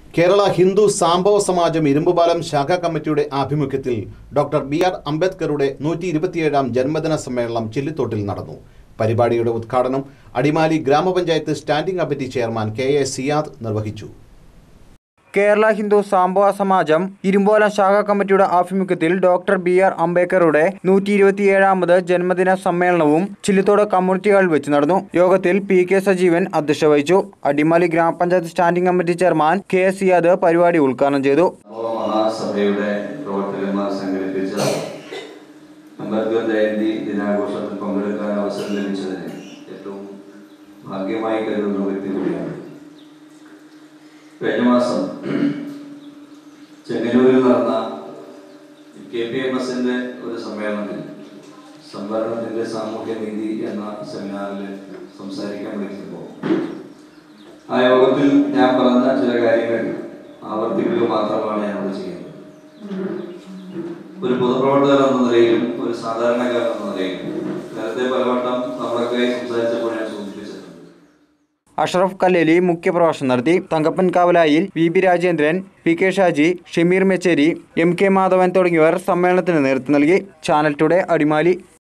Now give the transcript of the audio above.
കേരള ഹിന്ദു സാംബവ സമാജം ഇരുമ്പുപാലം ശാഖാ കമ്മിറ്റിയുടെ ആഭിമുഖ്യത്തിൽ ഡോക്ടർ ബി ആർ അംബേദ്കറുടെ നൂറ്റി ഇരുപത്തിയേഴാം ജന്മദിന സമ്മേളനം ചില്ലിത്തോട്ടിൽ നടന്നു പരിപാടിയുടെ ഉദ്ഘാടനം അടിമാലി ഗ്രാമപഞ്ചായത്ത് standing committee chairman K A Siyad നിർവഹിച്ചു കേരള ഹിന്ദു സാംബവ സമാജം ഇരുമ്പോലം ശാഖാ കമ്മിറ്റിയുടെ ആഭിമുഖ്യത്തിൽ ഡോക്ടർ ബി ആർ അംബേദ്കറുടെ നൂറ്റി ഇരുപത്തിയേഴാമത് ജന്മദിന സമ്മേളനവും ചില്ലിത്തോട് കമ്മ്യൂണിറ്റി ഹാളിൽ വെച്ച് നടന്നു യോഗത്തിൽ പി കെ സജീവൻ അധ്യക്ഷത വഹിച്ചു അടിമാലി ഗ്രാമപഞ്ചായത്ത് standing committee chairman K S Siyad പരിപാടി ഉദ്ഘാടനം ചെയ്തു സംഭവ മഹാസഭയുടെ പ്രവർത്തകന്മാർ സംഘടിപ്പിച്ച അംബേദ്കർ ജയന്തി ദിനാഘോഷത്തിൽ പങ്കെടുക്കാൻ അവസരം ലഭിച്ചതിന് ഏറ്റവും ഭാഗ്യമായി കരുതുന്ന വ്യക്തി കൂടിയാണ് കഴിഞ്ഞ മാസം ചെങ്ങന്നൂരിൽ നടന്ന കെ പി എം എസിന്റെ ഒരു സമ്മേളനത്തിൽ സംവരണത്തിന്റെ സാമൂഹ്യ നീതി എന്ന സെമിനാറിൽ സംസാരിക്കാൻ വിളിക്കുമ്പോൾ ആ യോഗത്തിൽ ഞാൻ പറഞ്ഞ ചില കാര്യങ്ങൾ ആവർത്തിക്കുക മാത്രമാണ് ഞാൻ അവിടെ ചെയ്യുന്നത് ഒരു പൊതുപ്രവർത്തകൻ എന്ന നിലയിലും ഒരു സാധാരണക്കാരൻ എന്ന നിലയിലും നേരത്തെ പലവട്ടം നമ്മളൊക്കെ സംസാരിച്ചപ്പോൾ ഞാൻ സൂചിപ്പിച്ചിട്ടുണ്ട് അഷ്റഫ് കല്ലേലി മുഖ്യപ്രഭാഷണം നടത്തി Thankappan Kavalayil V P Rajendran P K Shaji Shameer Mecheri M K Madhavan തുടങ്ങിയവർ സമ്മേളനത്തിന് നേതൃത്വം നൽകി ചാനൽ ടുഡേ അടിമാലി